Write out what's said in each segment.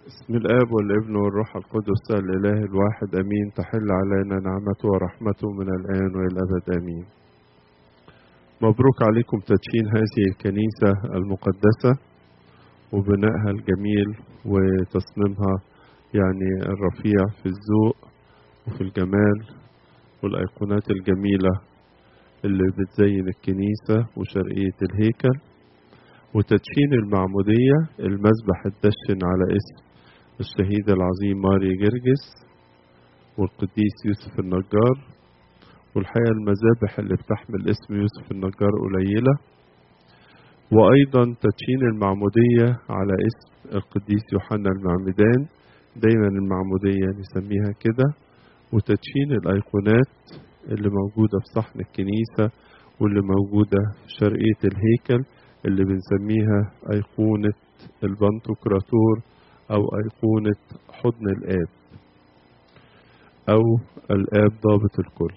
بسم الآب والابن والروح القدس الإله الواحد أمين تحل علينا نعمته ورحمته من الآن وإلى الأبد أمين مبروك عليكم تدشين هذه الكنيسة المقدسة وبنائها الجميل وتصميمها يعني الرفيع في الذوق وفي الجمال والأيقونات الجميلة اللي بتزين الكنيسة وشرقية الهيكل وتدشين المعمودية المذبح الدشن على اسم الشهيد العظيم ماري جرجس والقديس يوسف النجار والحقيقة المذابح اللي بتحمل اسم يوسف النجار قليلة وأيضا تدشين المعمودية على اسم القديس يوحنا المعمدان دايما المعمودية نسميها كده وتدشين الأيقونات اللي موجودة في صحن الكنيسة واللي موجودة في شرقية الهيكل اللي بنسميها أيقونة البنتوكراتور أو أيقونة حضن الآب أو الآب ضابط الكل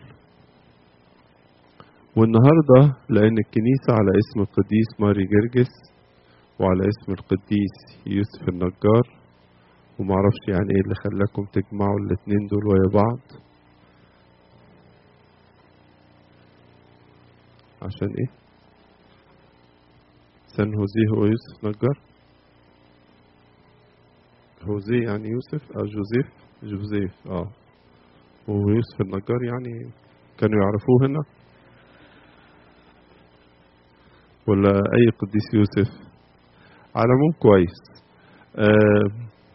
والنهاردة لأن الكنيسة على اسم القديس ماري جرجس وعلى اسم القديس يوسف النجار ومعرفش يعني ايه اللي خلاكم تجمعوا الاتنين دول ويا بعض عشان ايه سان هوزيه هو يوسف نجار هوزيه يعني يوسف او جوزيف جوزيف اه ويوسف النجار يعني كانوا يعرفوه هنا ولا اي قديس يوسف على العموم كويس آه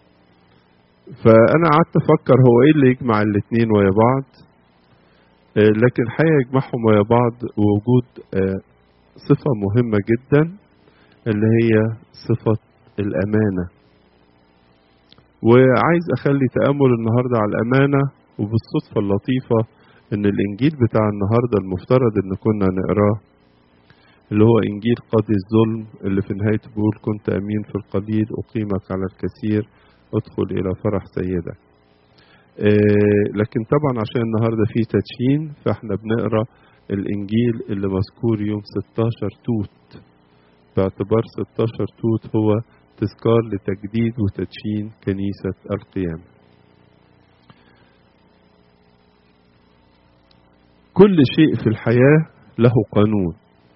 فانا قعدت افكر هو ايه اللي يجمع الاتنين ويا بعض آه لكن الحقيقه يجمعهم ويا بعض وجود آه صفه مهمه جدا اللي هي صفه الامانه وعايز اخلي تامل النهارده على الامانه وبالصدفه اللطيفه ان الانجيل بتاع النهارده المفترض ان كنا نقراه اللي هو انجيل قاضي الظلم اللي في نهايته بيقول كنت امين في القليل اقيمك على الكثير ادخل الى فرح سيدك إيه لكن طبعا عشان النهارده في تدشين فاحنا بنقرا الانجيل اللي مذكور يوم 16 توت باعتبار 16 توت هو تذكار لتجديد وتدشين كنيسة القيامة كل شيء في الحياة له قانون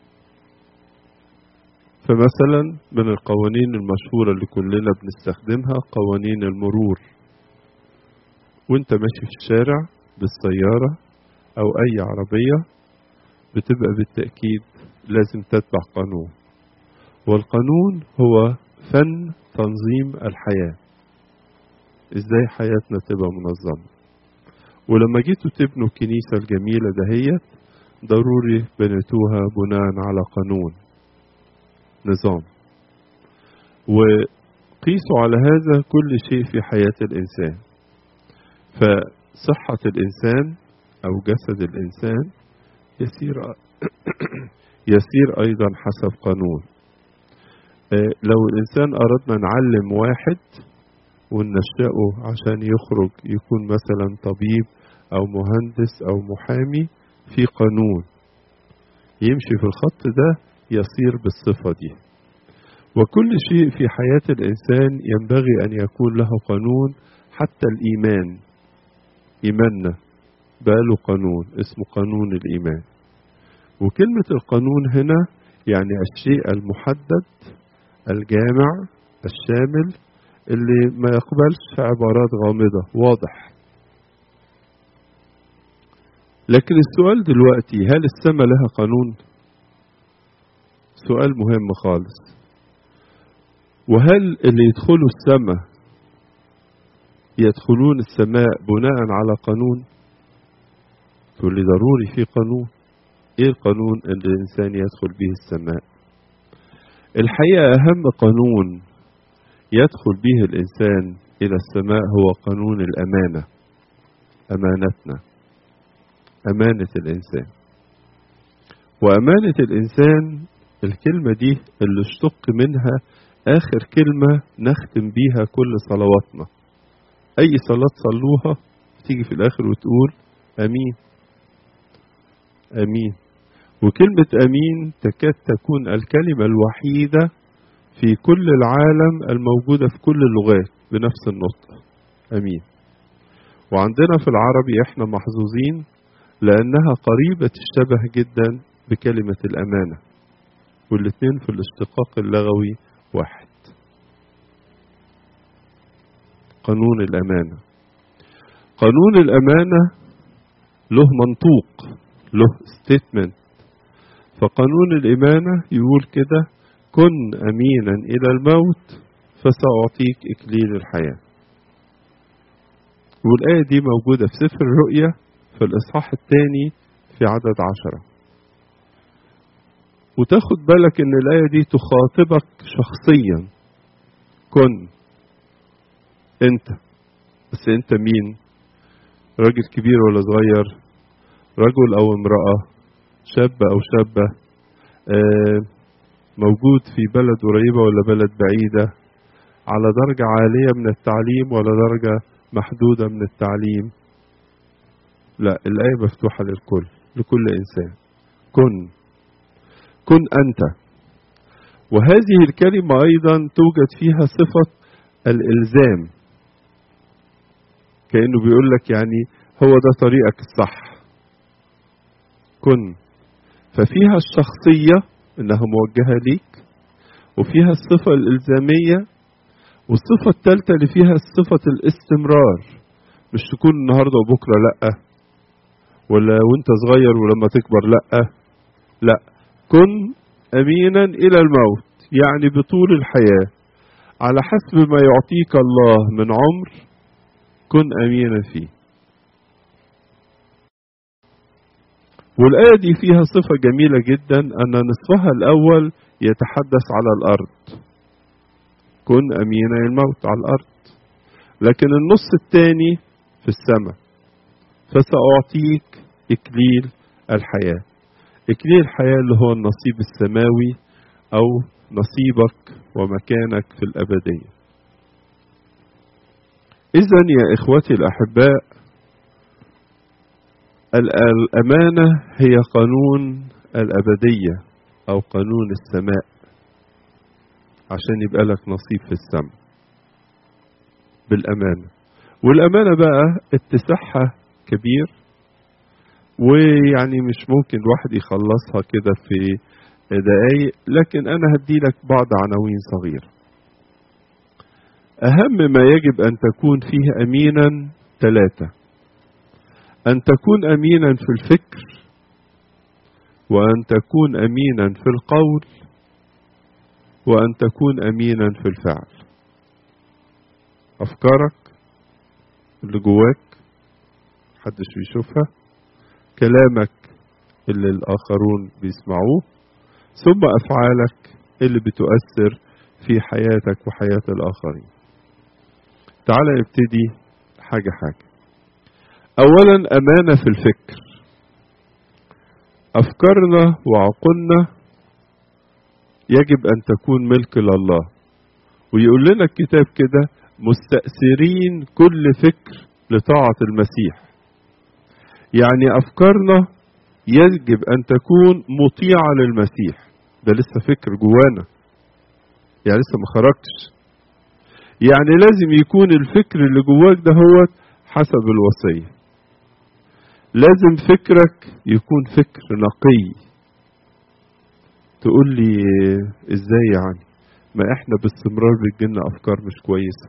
فمثلا من القوانين المشهورة اللي كلنا بنستخدمها قوانين المرور وانت ماشي في الشارع بالسيارة او اي عربية بتبقى بالتأكيد لازم تتبع قانون والقانون هو فن تنظيم الحياة ازاي حياتنا تبقى منظمة ولما جيتوا تبنوا الكنيسة الجميلة دهيت ضروري بنيتوها بناء على قانون نظام وقيسوا على هذا كل شيء في حياة الإنسان فصحة الإنسان أو جسد الإنسان يسير يسير أيضا حسب قانون لو الإنسان أردنا نعلم واحد وننشأه عشان يخرج يكون مثلا طبيب أو مهندس أو محامي في قانون يمشي في الخط ده يصير بالصفة دي وكل شيء في حياة الإنسان ينبغي أن يكون له قانون حتى الإيمان إيماننا باله قانون اسمه قانون الإيمان وكلمة القانون هنا يعني الشيء المحدد الجامع الشامل اللي ما يقبلش عبارات غامضة واضح لكن السؤال دلوقتي هل السماء لها قانون سؤال مهم خالص وهل اللي يدخلوا السماء يدخلون السماء بناء على قانون تقول لي ضروري في قانون ايه القانون اللي الانسان يدخل به السماء الحقيقة أهم قانون يدخل به الإنسان إلى السماء هو قانون الأمانة أمانتنا أمانة الإنسان وأمانة الإنسان الكلمة دي اللي اشتق منها آخر كلمة نختم بيها كل صلواتنا أي صلاة صلوها تيجي في الآخر وتقول أمين أمين وكلمة أمين تكاد تكون الكلمة الوحيدة في كل العالم الموجودة في كل اللغات بنفس النطق امين وعندنا في العربي احنا محظوظين لانها قريبة الشبه جدا بكلمة الامانة والاتنين في الاشتقاق اللغوي واحد قانون الامانة قانون الامانة له منطوق له ستيتمنت فقانون الامانة يقول كده كن امينا الى الموت فساعطيك اكليل الحياه والآية دي موجودة في سفر الرؤيا في الإصحاح الثاني في عدد عشرة وتاخد بالك إن الآية دي تخاطبك شخصيا كن أنت بس أنت مين راجل كبير ولا صغير رجل أو امرأة شاب أو شابة آه موجود في بلد قريبة ولا بلد بعيدة على درجة عالية من التعليم ولا درجة محدودة من التعليم لا الآية مفتوحة للكل لكل إنسان كن كن أنت وهذه الكلمة أيضا توجد فيها صفة الإلزام كأنه بيقول لك يعني هو ده طريقك الصح كن ففيها الشخصية إنها موجهة ليك وفيها الصفة الإلزامية والصفة الثالثة اللي فيها صفة الاستمرار مش تكون النهاردة وبكرة لأ ولا وانت صغير ولما تكبر لأ لا كن أمينا إلى الموت يعني بطول الحياة على حسب ما يعطيك الله من عمر كن أمينا فيه والآية دي فيها صفة جميلة جدا أن نصفها الأول يتحدث على الأرض كن أمينا الموت على الأرض لكن النص الثاني في السماء فسأعطيك إكليل الحياة إكليل الحياة اللي هو النصيب السماوي أو نصيبك ومكانك في الأبدية إذا يا إخوتي الأحباء الأمانة هي قانون الأبدية أو قانون السماء عشان يبقى لك نصيب في السماء بالأمانة والأمانة بقى اتساعها كبير ويعني مش ممكن الواحد يخلصها كده في دقايق لكن أنا هدي لك بعض عناوين صغيرة أهم ما يجب أن تكون فيه أمينا ثلاثة أن تكون أمينا في الفكر وأن تكون أمينا في القول وأن تكون أمينا في الفعل أفكارك اللي جواك محدش بيشوفها كلامك اللي الآخرون بيسمعوه ثم أفعالك اللي بتؤثر في حياتك وحياة الآخرين تعال نبتدي حاجة حاجة أولا أمانة في الفكر أفكارنا وعقولنا يجب أن تكون ملك لله ويقول لنا الكتاب كده مستأثرين كل فكر لطاعة المسيح يعني أفكارنا يجب أن تكون مطيعة للمسيح ده لسه فكر جوانا يعني لسه ما خرجتش يعني لازم يكون الفكر اللي جواك ده هو حسب الوصية لازم فكرك يكون فكر نقي تقول لي ازاي يعني ما احنا باستمرار بتجيلنا افكار مش كويسة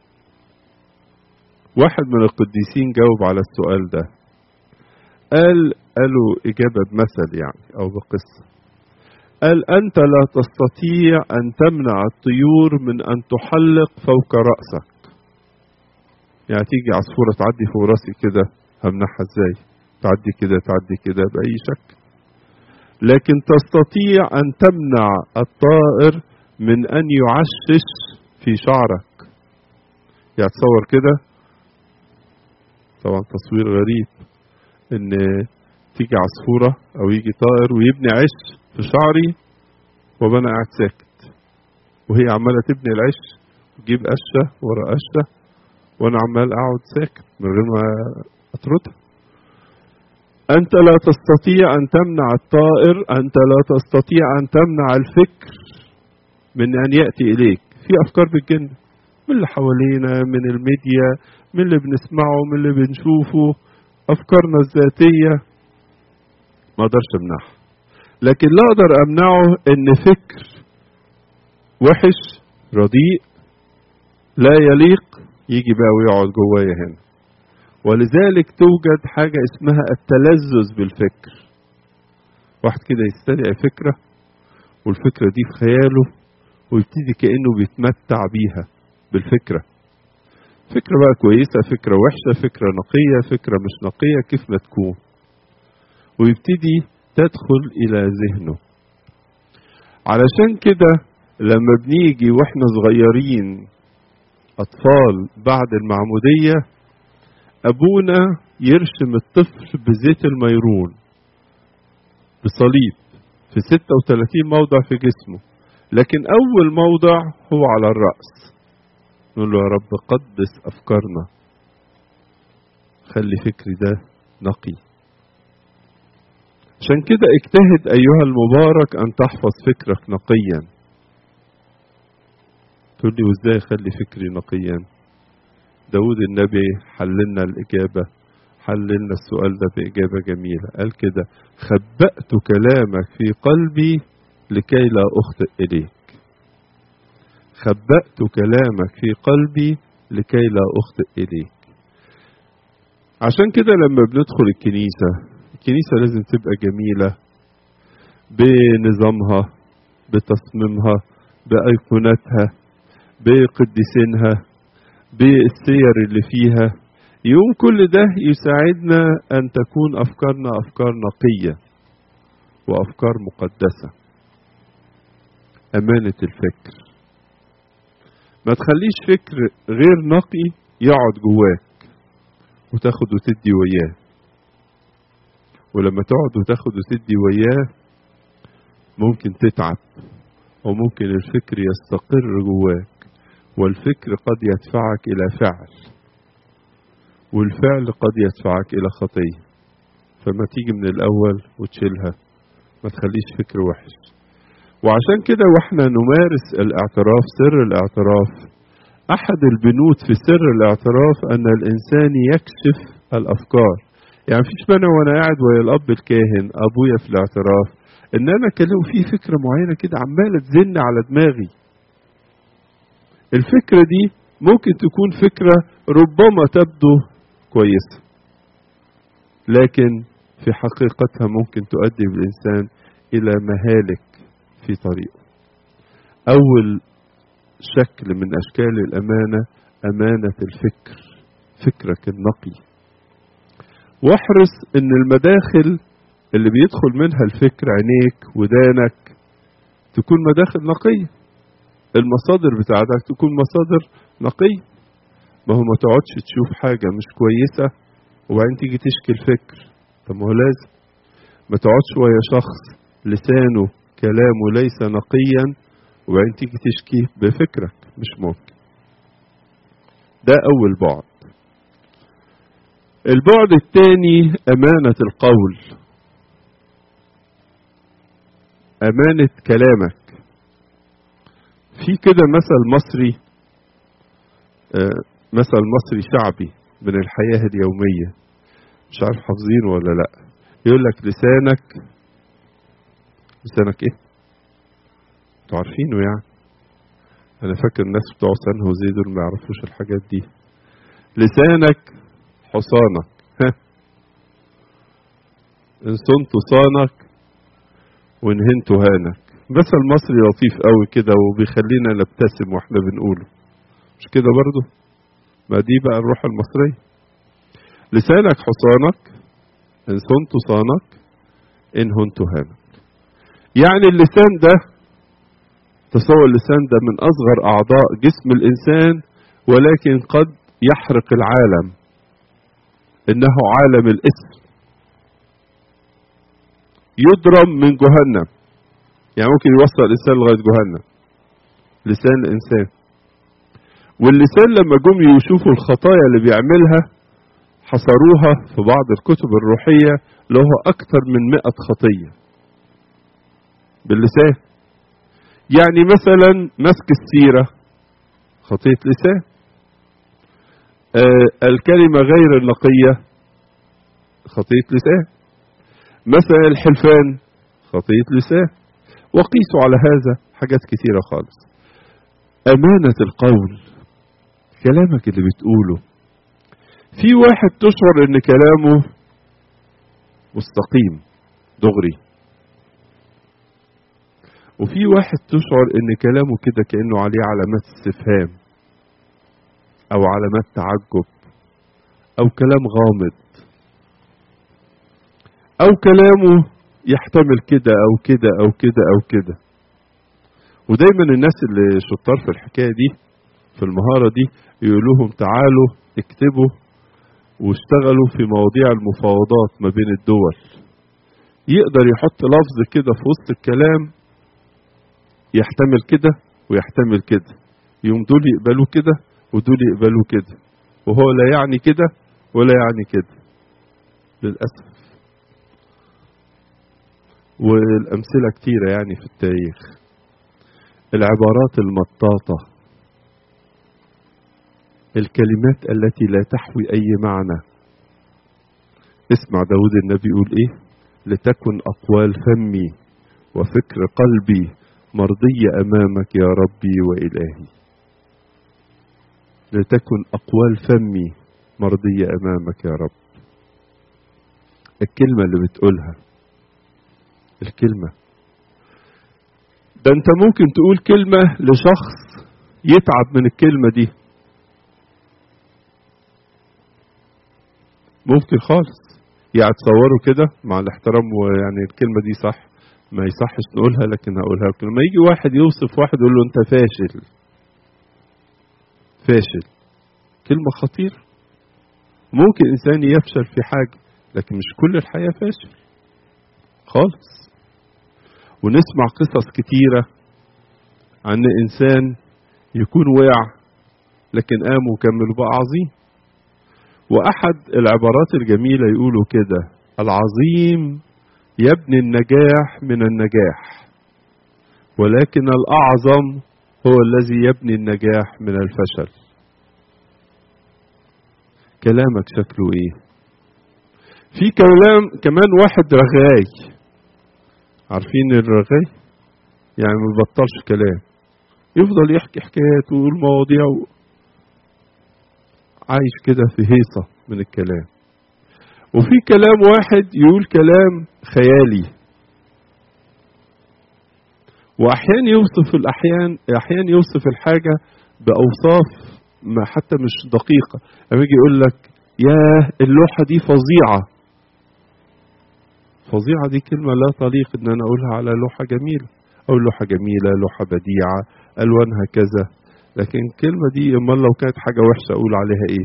واحد من القديسين جاوب على السؤال ده قال قالوا إجابة بمثل يعني أو بقصة قال أنت لا تستطيع أن تمنع الطيور من أن تحلق فوق رأسك يعني تيجي عصفورة تعدي فوق راسي كده همنعها ازاي تعدي كده تعدي كده بأي شكل لكن تستطيع أن تمنع الطائر من أن يعشش في شعرك يعني تصور كده طبعا تصوير غريب ان تيجي عصفورة او يجي طائر ويبني عش في شعري وأنا قاعد ساكت وهي عمالة تبني العش وتجيب قشة ورا قشة وأنا عمال أقعد ساكت من غير ما أطردها أنت لا تستطيع أن تمنع الطائر أنت لا تستطيع أن تمنع الفكر من أن يأتي إليك في أفكار بتجن من اللي حوالينا من الميديا من اللي بنسمعه من اللي بنشوفه افكارنا الذاتيه ما اقدرش امنعها لكن لا اقدر امنعه ان فكر وحش رديء لا يليق يجي بقى ويقعد جوايا هنا ولذلك توجد حاجة اسمها التلذذ بالفكر واحد كده يستدعي فكرة والفكرة دي في خياله ويبتدي كأنه بيتمتع بيها بالفكرة فكرة بقى كويسة فكرة وحشة فكرة نقية فكرة مش نقية كيف ما تكون ويبتدي تدخل إلى ذهنه علشان كده لما بنيجي واحنا صغيرين أطفال بعد المعمودية أبونا يرشم الطفل بزيت الميرون بصليب في 36 موضع في جسمه لكن أول موضع هو على الرأس نقول له يا رب قدس أفكارنا خلي فكري ده نقي عشان كده اجتهد أيها المبارك أن تحفظ فكرك نقيا تقول لي وازاي اخلي فكري نقيا داود النبي حللنا الإجابة حللنا السؤال ده بإجابة جميلة قال كده خبأت كلامك في قلبي لكي لا أخطئ إليك خبأت كلامك في قلبي لكي لا أخطئ إليك عشان كده لما بندخل الكنيسة الكنيسة لازم تبقى جميلة بنظامها بتصميمها بأيقوناتها بقديسينها بالسير اللي فيها يوم كل ده يساعدنا أن تكون أفكارنا أفكار نقية وأفكار مقدسة أمانة الفكر ما تخليش فكر غير نقي يقعد جواك وتاخد وتدي وياه ولما تقعد وتاخد وتدي وياه ممكن تتعب وممكن الفكر يستقر جواك والفكر قد يدفعك إلى فعل والفعل قد يدفعك إلى خطية فما تيجي من الأول وتشيلها ما تخليش فكر وحش وعشان كده واحنا نمارس الاعتراف سر الاعتراف أحد البنود في سر الاعتراف أن الإنسان يكشف الأفكار يعني مفيش مانع وأنا قاعد ويا الأب الكاهن أبويا في الاعتراف إن أنا أكلمه فيه فكرة معينة كده عمالة تزن على دماغي الفكرة دي ممكن تكون فكرة ربما تبدو كويسة لكن في حقيقتها ممكن تؤدي بالإنسان إلى مهالك في طريقه أول شكل من أشكال الأمانة أمانة الفكر فكرك النقي واحرص أن المداخل اللي بيدخل منها الفكر عينيك ودانك تكون مداخل نقيه المصادر بتاعتك تكون مصادر نقية ما هو ما تقعدش تشوف حاجة مش كويسة وبعدين تيجي تشكي الفكر طب ما هو لازم ما تقعدش ويا شخص لسانه كلامه ليس نقيا وبعدين تيجي تشكي بفكرك مش ممكن ده أول بعد البعد الثاني أمانة القول أمانة كلامك في كده مثل مصري آه مثل مصري شعبي من الحياة اليومية مش عارف حافظينه ولا لا يقول لك لسانك لسانك ايه انتوا عارفينه يعني انا فاكر الناس بتوع سنه وزي دول ما يعرفوش الحاجات دي لسانك حصانك ها ان صنت صانك وان هنت هانك مثل مصري لطيف قوي كده وبيخلينا نبتسم واحنا بنقوله مش كده برضو ما دي بقى الروح المصرية لسانك حصانك إن صنت صانك إن هنت هانك يعني اللسان ده تصور اللسان ده من أصغر أعضاء جسم الإنسان ولكن قد يحرق العالم إنه عالم الإثم يضرم من جهنم يعني ممكن يوصل الإنسان لغاية جهنم لسان الإنسان واللسان لما جم يشوفوا الخطايا اللي بيعملها حصروها في بعض الكتب الروحية له أكثر من مئة خطية باللسان يعني مثلا مسك السيرة خطية لسان آه الكلمة غير النقية خطية لسان مثلا الحلفان خطية لسان وقيسوا على هذا حاجات كثيرة خالص أمانة القول كلامك اللي بتقوله في واحد تشعر ان كلامه مستقيم دغري وفي واحد تشعر ان كلامه كده كانه عليه علامات استفهام او علامات تعجب او كلام غامض او كلامه يحتمل كده او كده او كده او كده ودايما الناس اللي شطار في الحكايه دي في المهاره دي يقول لهم تعالوا اكتبوا واشتغلوا في مواضيع المفاوضات ما بين الدول يقدر يحط لفظ كده في وسط الكلام يحتمل كده ويحتمل كده يوم دول يقبلوا كده ودول يقبلوا كده وهو لا يعني كده ولا يعني كده للأسف والأمثلة كتيرة يعني في التاريخ العبارات المطاطة الكلمات التي لا تحوي أي معنى اسمع داود النبي يقول إيه لتكن أقوال فمي وفكر قلبي مرضية أمامك يا ربي وإلهي لتكن أقوال فمي مرضية أمامك يا رب الكلمة اللي بتقولها الكلمة ده أنت ممكن تقول كلمة لشخص يتعب من الكلمة دي ممكن خالص يعني تصوروا كده مع الاحترام ويعني الكلمة دي صح ما يصحش نقولها لكن هقولها لكن لما يجي واحد يوصف واحد يقول له انت فاشل فاشل كلمة خطيرة ممكن انسان يفشل في حاجة لكن مش كل الحياة فاشل خالص ونسمع قصص كتيرة عن انسان يكون وقع لكن قام وكمل وبقى عظيم واحد العبارات الجميلة يقولوا كده العظيم يبني النجاح من النجاح ولكن الأعظم هو الذي يبني النجاح من الفشل كلامك شكله ايه في كلام كمان واحد رغاي عارفين الرغاي يعني ما بيبطلش كلام يفضل يحكي حكايات ويقول مواضيع و... عايش كده في هيصة من الكلام وفي كلام واحد يقول كلام خيالي واحيانا يوصف الاحيان احيانا يوصف الحاجه باوصاف ما حتى مش دقيقه لما يجي يقول لك ياه اللوحه دي فظيعه فظيعه دي كلمه لا تليق ان انا اقولها على لوحه جميله او لوحه جميله لوحه بديعه الوانها كذا لكن الكلمه دي امال لو كانت حاجه وحشه اقول عليها ايه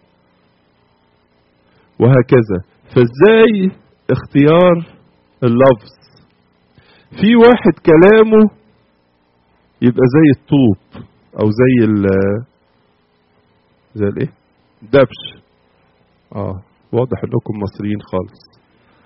وهكذا فازاي اختيار اللفظ في واحد كلامه يبقى زي الطوب او زي ال زي الايه دبش اه واضح انكم مصريين خالص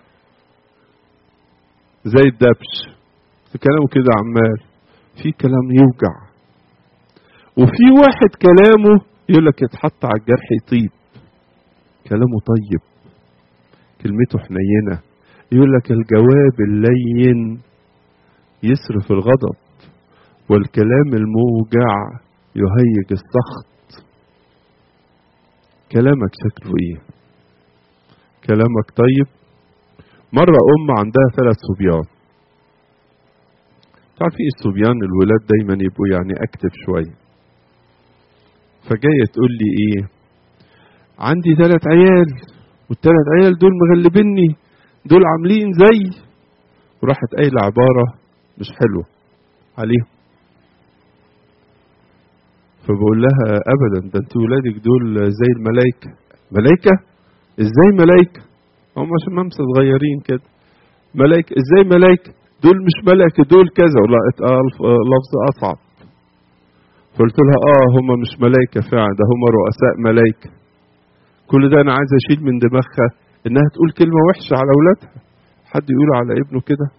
زي الدبش في كلامه كده عمال في كلام يوجع وفي واحد كلامه يقول لك يتحط على الجرح يطيب كلامه طيب كلمته حنينه يقول لك الجواب اللين يصرف الغضب والكلام الموجع يهيج السخط كلامك شكله ايه كلامك طيب مرة أم عندها ثلاث صبيان تعرفي الصبيان الولاد دايما يبقوا يعني أكتف شوية فجاية تقول لي إيه عندي ثلاث عيال والثلاث عيال دول مغلبيني دول عاملين زي وراحت قايلة عبارة مش حلوة عليهم فبقول لها ابدا ده انت ولادك دول زي الملائكة ملائكة ازاي ملائكة هم شمامسة صغيرين كده ملائكة ازاي ملائكة دول مش ملائكة دول كذا ولا لفظ اصعب فقلت لها اه هم مش ملائكة فعلا ده هم رؤساء ملائكة كل ده انا عايز اشيل من دماغها انها تقول كلمة وحشة على اولادها حد يقول على ابنه كده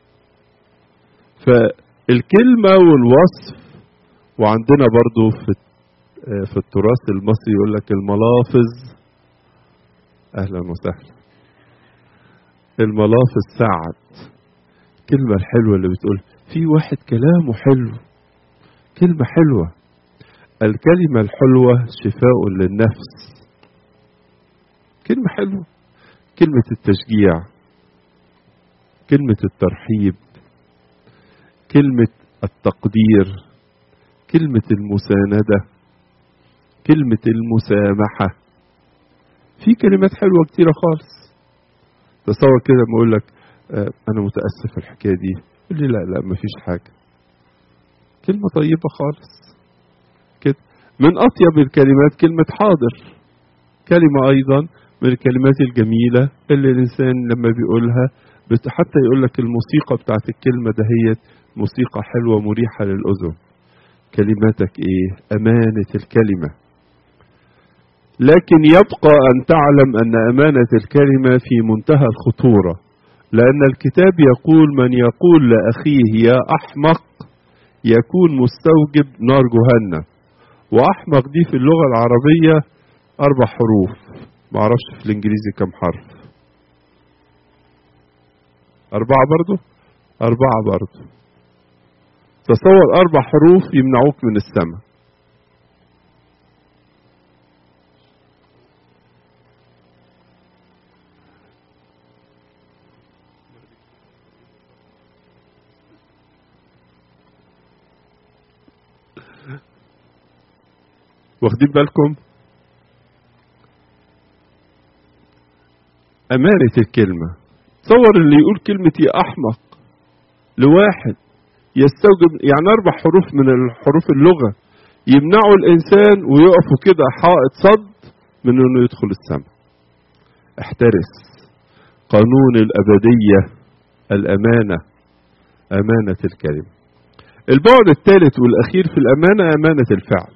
فالكلمة والوصف وعندنا برضو في في التراث المصري يقول لك الملافظ اهلا وسهلا الملافظ سعد الكلمة الحلوة اللي بتقول في واحد كلامه حلو كلمة حلوة الكلمة الحلوة شفاء للنفس كلمة حلوة كلمة التشجيع كلمة الترحيب كلمة التقدير كلمة المساندة كلمة المسامحة في كلمات حلوة كتيرة خالص تصور كده لما اقول لك آه انا متاسف في الحكايه دي يقول لي لا لا مفيش حاجه كلمه طيبه خالص كده من اطيب الكلمات كلمه حاضر كلمه ايضا من الكلمات الجميله اللي الانسان لما بيقولها حتى يقول لك الموسيقى بتاعت الكلمه دهيت موسيقى حلوه مريحه للاذن كلماتك ايه امانه الكلمه لكن يبقى ان تعلم ان امانه الكلمه في منتهى الخطوره لأن الكتاب يقول من يقول لأخيه يا أحمق يكون مستوجب نار جهنم وأحمق دي في اللغة العربية أربع حروف معرفش في الإنجليزي كم حرف أربعة برضو أربعة برضو تصور أربع حروف يمنعوك من السماء واخدين بالكم أمانة الكلمة تصور اللي يقول كلمة يا أحمق لواحد يستوجب يعني أربع حروف من الحروف اللغة يمنعوا الإنسان ويقفوا كده حائط صد من إنه يدخل السماء احترس قانون الأبدية الأمانة أمانة الكلمة البعد الثالث والأخير في الأمانة أمانة الفعل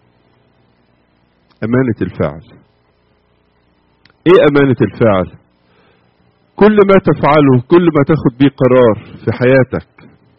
أمانة الفعل إيه أمانة الفعل كل ما تفعله كل ما تاخد بيه قرار في حياتك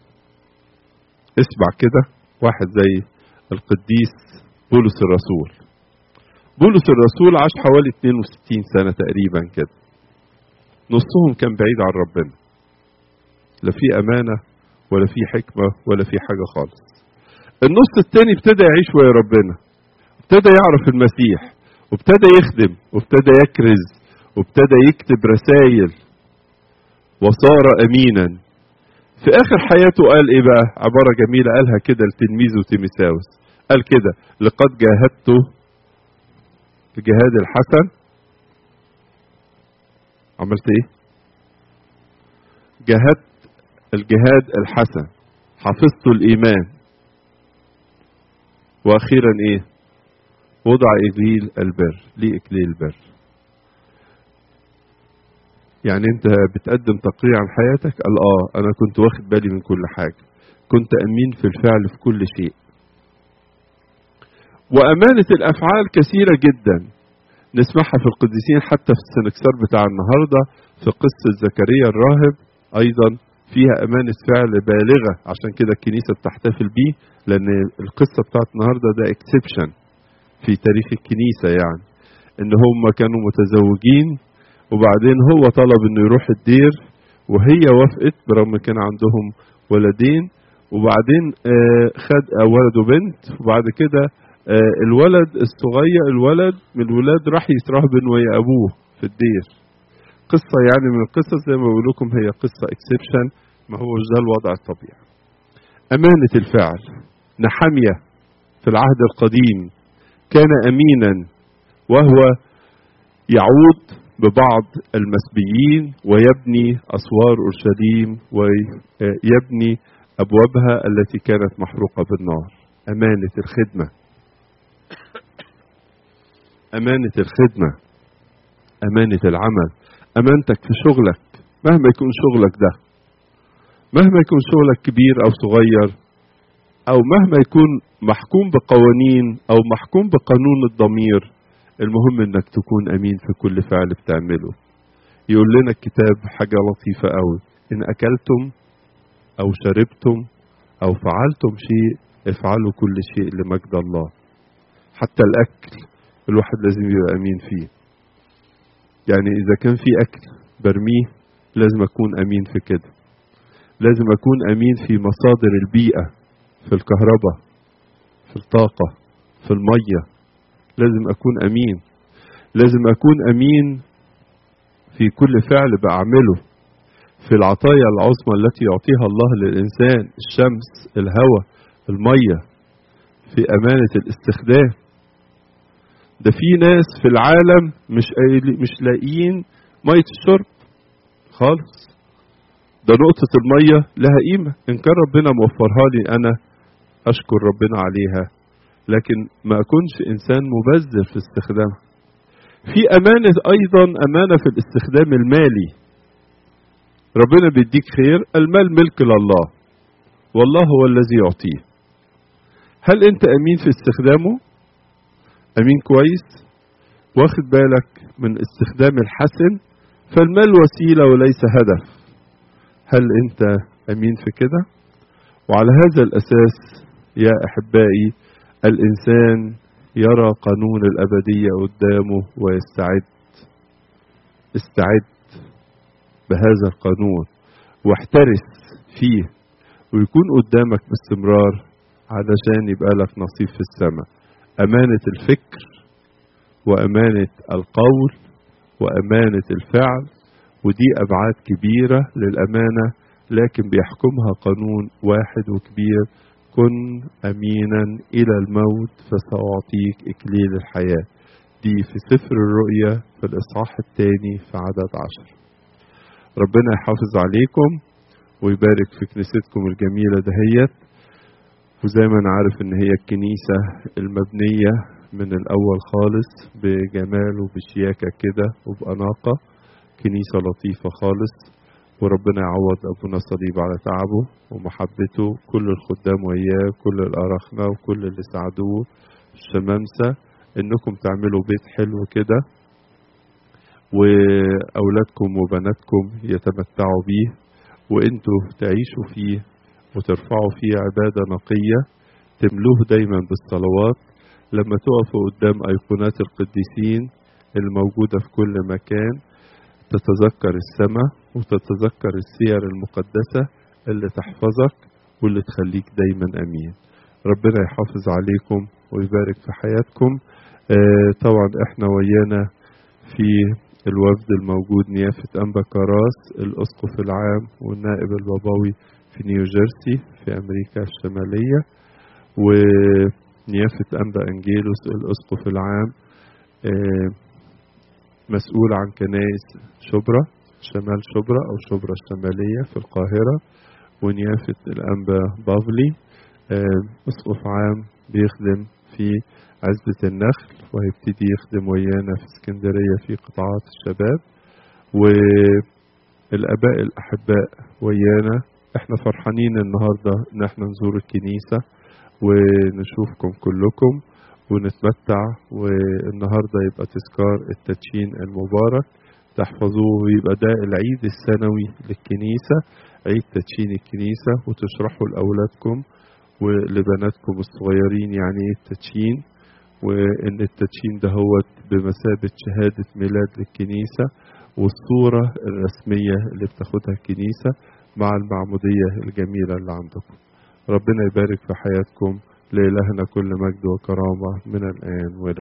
اسمع كده واحد زي القديس بولس الرسول بولس الرسول عاش حوالي 62 سنة تقريبا كده نصهم كان بعيد عن ربنا لا في أمانة ولا في حكمة ولا في حاجة خالص النص التاني ابتدى يعيش ويا ربنا ابتدى يعرف المسيح وابتدى يخدم وابتدى يكرز وابتدى يكتب رسائل وصار امينا في اخر حياته قال ايه بقى عباره جميله قالها كده لتلميذه تيميساوس قال كده لقد جاهدت الجهاد الحسن عملت ايه جاهدت الجهاد الحسن حفظت الايمان واخيرا ايه وضع إكليل البر ليه إكليل البر يعني أنت بتقدم تقرير عن حياتك قال آه أنا كنت واخد بالي من كل حاجة كنت أمين في الفعل في كل شيء وأمانة الأفعال كثيرة جدا نسمعها في القديسين حتى في السنكسار بتاع النهاردة في قصة زكريا الراهب أيضا فيها أمانة فعل بالغة عشان كده الكنيسة بتحتفل بيه لأن القصة بتاعت النهاردة ده اكسبشن في تاريخ الكنيسة يعني ان هم كانوا متزوجين وبعدين هو طلب انه يروح الدير وهي وافقت برغم كان عندهم ولدين وبعدين آه خد ولد وبنت وبعد كده آه الولد الصغير الولد من الولاد راح يترهبن ويا ابوه في الدير قصة يعني من القصص زي ما بقول لكم هي قصة اكسبشن ما هوش ده الوضع الطبيعي أمانة الفعل نحمية في العهد القديم كان امينا وهو يعود ببعض المسبيين ويبني اسوار اورشليم ويبني ابوابها التي كانت محروقه بالنار امانه الخدمه امانه الخدمه امانه العمل امانتك في شغلك مهما يكون شغلك ده مهما يكون شغلك كبير او صغير او مهما يكون محكوم بقوانين او محكوم بقانون الضمير المهم انك تكون امين في كل فعل بتعمله يقول لنا الكتاب حاجة لطيفة قوي ان اكلتم او شربتم او فعلتم شيء افعلوا كل شيء لمجد الله حتى الأكل الواحد لازم يبقى أمين فيه يعني إذا كان في أكل برميه لازم أكون أمين في كده لازم أكون أمين في مصادر البيئة في الكهرباء في الطاقة في المية لازم أكون أمين لازم أكون أمين في كل فعل بعمله في العطايا العظمى التي يعطيها الله للإنسان الشمس الهواء المية في أمانة الاستخدام ده في ناس في العالم مش مش لاقيين مية الشرب خالص ده نقطة المية لها قيمة إن كان ربنا موفرها لي أنا أشكر ربنا عليها لكن ما أكونش إنسان مبذر في استخدامها في أمانة أيضا أمانة في الاستخدام المالي ربنا بيديك خير المال ملك لله والله هو الذي يعطيه هل أنت أمين في استخدامه أمين كويس واخد بالك من استخدام الحسن فالمال وسيلة وليس هدف هل أنت أمين في كده وعلى هذا الأساس يا أحبائي الإنسان يرى قانون الأبدية قدامه ويستعد استعد بهذا القانون واحترس فيه ويكون قدامك باستمرار علشان يبقى لك نصيب في السماء أمانة الفكر وأمانة القول وأمانة الفعل ودي أبعاد كبيرة للأمانة لكن بيحكمها قانون واحد وكبير كن أمينا إلى الموت فسأعطيك إكليل الحياة دي في سفر الرؤيا في الإصحاح الثاني في عدد عشر ربنا يحافظ عليكم ويبارك في كنيستكم الجميلة دهيت وزي ما أنا عارف إن هي الكنيسة المبنية من الأول خالص بجمال وبشياكة كده وبأناقة كنيسة لطيفة خالص وربنا يعوض أبونا صليب على تعبه ومحبته كل الخدام وياه كل الأرخنة وكل اللي ساعدوه الشمامسة إنكم تعملوا بيت حلو كده وأولادكم وبناتكم يتمتعوا بيه وإنتوا تعيشوا فيه وترفعوا فيه عبادة نقية تملوه دايما بالصلوات لما تقفوا قدام أيقونات القديسين الموجودة في كل مكان تتذكر السماء وتتذكر السير المقدسة اللي تحفظك واللي تخليك دايما أمين ربنا يحافظ عليكم ويبارك في حياتكم آه طبعا احنا ويانا في الوفد الموجود نيافة أنبا كراس الأسقف العام والنائب البابوي في نيوجيرسي في أمريكا الشمالية ونيافة أنبا أنجيلوس الأسقف العام آه مسؤول عن كنائس شبرا شمال شبرا أو شبرا الشمالية في القاهرة ونيافة الأنبا بافلي أسقف عام بيخدم في عزبة النخل وهيبتدي يخدم ويانا في اسكندرية في قطاعات الشباب والآباء الأحباء ويانا احنا فرحانين النهاردة ان احنا نزور الكنيسة ونشوفكم كلكم ونتمتع والنهاردة يبقى تذكار التدشين المبارك تحفظوه ويبقى ده العيد السنوي للكنيسة عيد تدشين الكنيسة وتشرحوا لأولادكم ولبناتكم الصغيرين يعني ايه التدشين وان التدشين ده هو بمثابة شهادة ميلاد للكنيسة والصورة الرسمية اللي بتاخدها الكنيسة مع المعمودية الجميلة اللي عندكم ربنا يبارك في حياتكم لإلهنا كل مجد وكرامة من الآن وإلى